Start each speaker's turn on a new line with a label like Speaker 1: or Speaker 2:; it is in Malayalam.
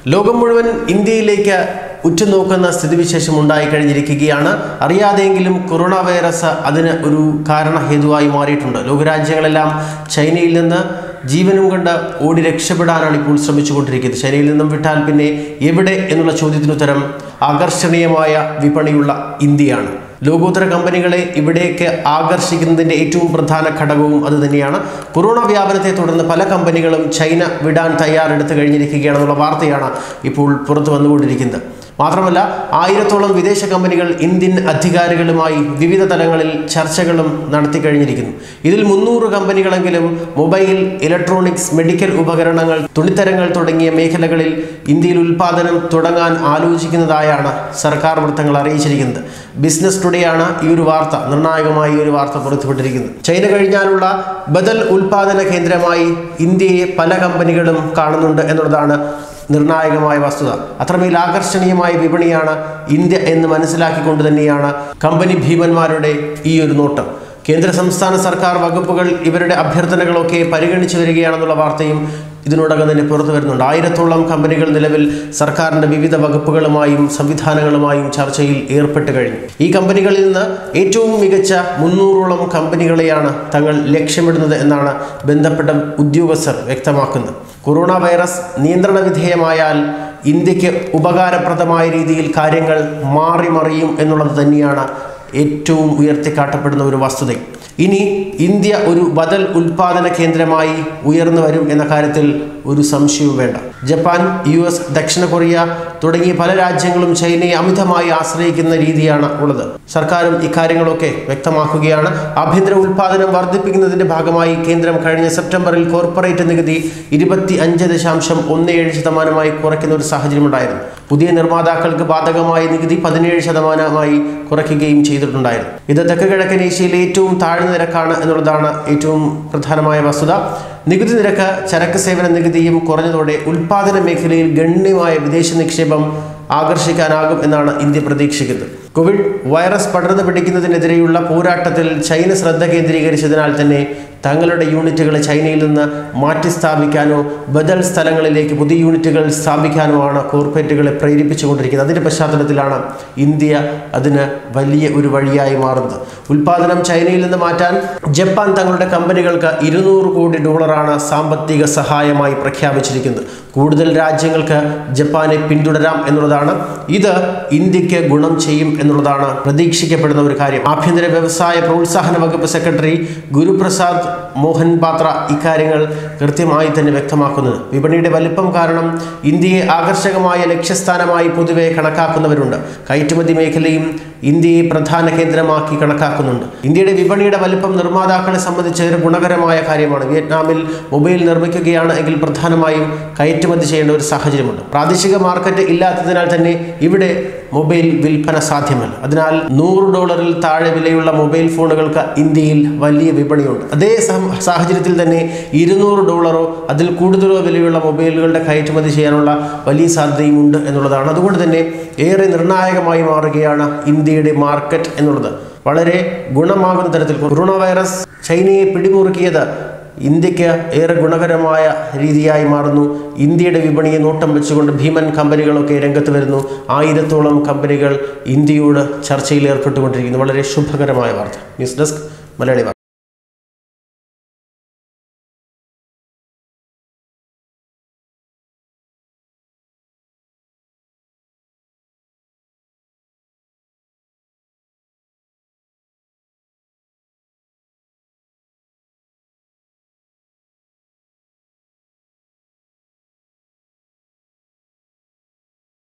Speaker 1: ലോകം മുഴുവൻ ഇന്ത്യയിലേക്ക് ഉറ്റുനോക്കുന്ന സ്ഥിതിവിശേഷം ഉണ്ടായിക്കഴിഞ്ഞിരിക്കുകയാണ് അറിയാതെയെങ്കിലും കൊറോണ വൈറസ് അതിന് ഒരു കാരണഹേതുവായി മാറിയിട്ടുണ്ട് ലോകരാജ്യങ്ങളെല്ലാം ചൈനയിൽ നിന്ന് ജീവനും കണ്ട് ഓടി രക്ഷപ്പെടാനാണ് ഇപ്പോൾ ശ്രമിച്ചുകൊണ്ടിരിക്കുന്നത് ചൈനയിൽ നിന്നും വിട്ടാൽ പിന്നെ എവിടെ എന്നുള്ള ചോദ്യത്തിനുത്തരം ആകർഷണീയമായ വിപണിയുള്ള ഇന്ത്യയാണ് ലോകോത്തര കമ്പനികളെ ഇവിടേക്ക് ആകർഷിക്കുന്നതിൻ്റെ ഏറ്റവും പ്രധാന ഘടകവും അതുതന്നെയാണ് കൊറോണ വ്യാപനത്തെ തുടർന്ന് പല കമ്പനികളും ചൈന വിടാൻ തയ്യാറെടുത്ത് കഴിഞ്ഞിരിക്കുകയാണെന്നുള്ള വാർത്തയാണ് ഇപ്പോൾ പുറത്തു വന്നുകൊണ്ടിരിക്കുന്നത് മാത്രമല്ല ആയിരത്തോളം വിദേശ കമ്പനികൾ ഇന്ത്യൻ അധികാരികളുമായി വിവിധ തലങ്ങളിൽ ചർച്ചകളും നടത്തി കഴിഞ്ഞിരിക്കുന്നു ഇതിൽ മുന്നൂറ് കമ്പനികളെങ്കിലും മൊബൈൽ ഇലക്ട്രോണിക്സ് മെഡിക്കൽ ഉപകരണങ്ങൾ തുണിത്തരങ്ങൾ തുടങ്ങിയ മേഖലകളിൽ ഇന്ത്യയിൽ ഉൽപാദനം തുടങ്ങാൻ ആലോചിക്കുന്നതായാണ് സർക്കാർ വൃത്തങ്ങൾ അറിയിച്ചിരിക്കുന്നത് ബിസിനസ് ടുഡേയാണ് ഈ ഒരു വാർത്ത നിർണായകമായ ഈ ഒരു വാർത്ത പുറത്തുവിട്ടിരിക്കുന്നത് ചൈന കഴിഞ്ഞാലുള്ള ബദൽ ഉൽപാദന കേന്ദ്രമായി ഇന്ത്യയെ പല കമ്പനികളും കാണുന്നുണ്ട് എന്നുള്ളതാണ് നിർണായകമായ വസ്തുത അത്രമേൽ ആകർഷണീയമായ വിപണിയാണ് ഇന്ത്യ എന്ന് മനസ്സിലാക്കിക്കൊണ്ട് തന്നെയാണ് കമ്പനി ഭീമന്മാരുടെ ഈ ഒരു നോട്ടം കേന്ദ്ര സംസ്ഥാന സർക്കാർ വകുപ്പുകൾ ഇവരുടെ അഭ്യർത്ഥനകളൊക്കെ പരിഗണിച്ചു വരികയാണെന്നുള്ള വാർത്തയും ഇതിനോടകം തന്നെ പുറത്തു വരുന്നുണ്ട് ആയിരത്തോളം കമ്പനികൾ നിലവിൽ സർക്കാരിൻ്റെ വിവിധ വകുപ്പുകളുമായും സംവിധാനങ്ങളുമായും ചർച്ചയിൽ ഏർപ്പെട്ട് കഴിഞ്ഞു ഈ കമ്പനികളിൽ നിന്ന് ഏറ്റവും മികച്ച മുന്നൂറോളം കമ്പനികളെയാണ് തങ്ങൾ ലക്ഷ്യമിടുന്നത് എന്നാണ് ബന്ധപ്പെട്ട ഉദ്യോഗസ്ഥർ വ്യക്തമാക്കുന്നത് കൊറോണ വൈറസ് നിയന്ത്രണ വിധേയമായാൽ ഇന്ത്യക്ക് ഉപകാരപ്രദമായ രീതിയിൽ കാര്യങ്ങൾ മാറി മറിയും എന്നുള്ളത് തന്നെയാണ് ഏറ്റവും ഉയർത്തിക്കാട്ടപ്പെടുന്ന ഒരു വസ്തുത ഇനി ഇന്ത്യ ഒരു ബദൽ ഉൽപാദന കേന്ദ്രമായി ഉയർന്നു വരും എന്ന കാര്യത്തിൽ ഒരു സംശയവും വേണ്ട ജപ്പാൻ യു എസ് ദക്ഷിണ കൊറിയ തുടങ്ങിയ പല രാജ്യങ്ങളും ചൈനയെ അമിതമായി ആശ്രയിക്കുന്ന രീതിയാണ് ഉള്ളത് സർക്കാരും ഇക്കാര്യങ്ങളൊക്കെ വ്യക്തമാക്കുകയാണ് ആഭ്യന്തര ഉൽപാദനം വർദ്ധിപ്പിക്കുന്നതിന്റെ ഭാഗമായി കേന്ദ്രം കഴിഞ്ഞ സെപ്റ്റംബറിൽ കോർപ്പറേറ്റ് നികുതി ഇരുപത്തി അഞ്ച് ദശാംശം ഒന്ന് ഏഴ് ശതമാനമായി കുറയ്ക്കുന്ന ഒരു സാഹചര്യമുണ്ടായിരുന്നു പുതിയ നിർമ്മാതാക്കൾക്ക് ബാധകമായ നികുതി പതിനേഴ് ശതമാനമായി കുറയ്ക്കുകയും ചെയ്തിട്ടുണ്ടായിരുന്നു ഇത് തെക്ക് കിഴക്കൻ ഏഷ്യയിലെ ഏറ്റവും താഴ്ന്ന നിരക്കാണ് എന്നുള്ളതാണ് ഏറ്റവും പ്രധാനമായ വസ്തുത നികുതി നിരക്ക് ചരക്ക് സേവന നികുതിയും കുറഞ്ഞതോടെ ഉൽപാദന മേഖലയിൽ ഗണ്യമായ വിദേശ നിക്ഷേപം ആകർഷിക്കാനാകും എന്നാണ് ഇന്ത്യ പ്രതീക്ഷിക്കുന്നത് കോവിഡ് വൈറസ് പടർന്നു പിടിക്കുന്നതിനെതിരെയുള്ള പോരാട്ടത്തിൽ ചൈന ശ്രദ്ധ കേന്ദ്രീകരിച്ചതിനാൽ തന്നെ തങ്ങളുടെ യൂണിറ്റുകൾ ചൈനയിൽ നിന്ന് മാറ്റി സ്ഥാപിക്കാനോ ബദൽ സ്ഥലങ്ങളിലേക്ക് പുതിയ യൂണിറ്റുകൾ സ്ഥാപിക്കാനോ ആണ് കോർപ്പറേറ്റുകളെ പ്രേരിപ്പിച്ചുകൊണ്ടിരിക്കുന്നത് അതിൻ്റെ പശ്ചാത്തലത്തിലാണ് ഇന്ത്യ അതിന് വലിയ ഒരു വഴിയായി മാറുന്നത് ഉൽപാദനം ചൈനയിൽ നിന്ന് മാറ്റാൻ ജപ്പാൻ തങ്ങളുടെ കമ്പനികൾക്ക് ഇരുന്നൂറ് കോടി ഡോളറാണ് സാമ്പത്തിക സഹായമായി പ്രഖ്യാപിച്ചിരിക്കുന്നത് കൂടുതൽ രാജ്യങ്ങൾക്ക് ജപ്പാനെ പിന്തുടരാം എന്നുള്ളതാണ് ഇത് ഇന്ത്യക്ക് ഗുണം ചെയ്യും എന്നുള്ളതാണ് പ്രതീക്ഷിക്കപ്പെടുന്ന ഒരു കാര്യം ആഭ്യന്തര വ്യവസായ പ്രോത്സാഹന വകുപ്പ് സെക്രട്ടറി ഗുരുപ്രസാദ് മോഹൻ പാത്ര ഇക്കാര്യങ്ങൾ കൃത്യമായി തന്നെ വ്യക്തമാക്കുന്നത് വിപണിയുടെ വലിപ്പം കാരണം ഇന്ത്യയെ ആകർഷകമായ ലക്ഷ്യസ്ഥാനമായി പൊതുവെ കണക്കാക്കുന്നവരുണ്ട് കയറ്റുമതി മേഖലയും ഇന്ത്യയെ പ്രധാന കേന്ദ്രമാക്കി കണക്കാക്കുന്നുണ്ട് ഇന്ത്യയുടെ വിപണിയുടെ വലിപ്പം നിർമ്മാതാക്കളെ സംബന്ധിച്ച് ഒരു ഗുണകരമായ കാര്യമാണ് വിയറ്റ്നാമിൽ മൊബൈൽ നിർമ്മിക്കുകയാണ് എങ്കിൽ പ്രധാനമായും കയറ്റുമതി ചെയ്യേണ്ട ഒരു സാഹചര്യമുണ്ട് പ്രാദേശിക മാർക്കറ്റ് ഇല്ലാത്തതിനാൽ തന്നെ ഇവിടെ മൊബൈൽ വിൽപ്പന സാധ്യമല്ല അതിനാൽ നൂറ് ഡോളറിൽ താഴെ വിലയുള്ള മൊബൈൽ ഫോണുകൾക്ക് ഇന്ത്യയിൽ വലിയ വിപണിയുണ്ട് അതേ സം- സാഹചര്യത്തിൽ തന്നെ ഇരുന്നൂറ് ഡോളറോ അതിൽ കൂടുതലോ വിലയുള്ള മൊബൈലുകളുടെ കയറ്റുമതി ചെയ്യാനുള്ള വലിയ സാധ്യതയും ഉണ്ട് എന്നുള്ളതാണ് അതുകൊണ്ട് തന്നെ ഏറെ നിർണായകമായി മാറുകയാണ് ഇന്ത്യയുടെ മാർക്കറ്റ് എന്നുള്ളത് വളരെ ഗുണമാകുന്ന തരത്തിൽ കൊറോണ വൈറസ് ചൈനയെ പിടിമുറുക്കിയത് ഇന്ത്യക്ക് ഏറെ ഗുണകരമായ രീതിയായി മാറുന്നു ഇന്ത്യയുടെ വിപണിയെ നോട്ടം വെച്ചുകൊണ്ട് ഭീമൻ കമ്പനികളൊക്കെ രംഗത്ത് വരുന്നു ആയിരത്തോളം കമ്പനികൾ ഇന്ത്യയോട് ചർച്ചയിൽ ഏർപ്പെട്ടുകൊണ്ടിരിക്കുന്നു വളരെ ശുഭകരമായ വാർത്ത ന്യൂസ് ഡെസ്ക് മലയാളി വാർത്ത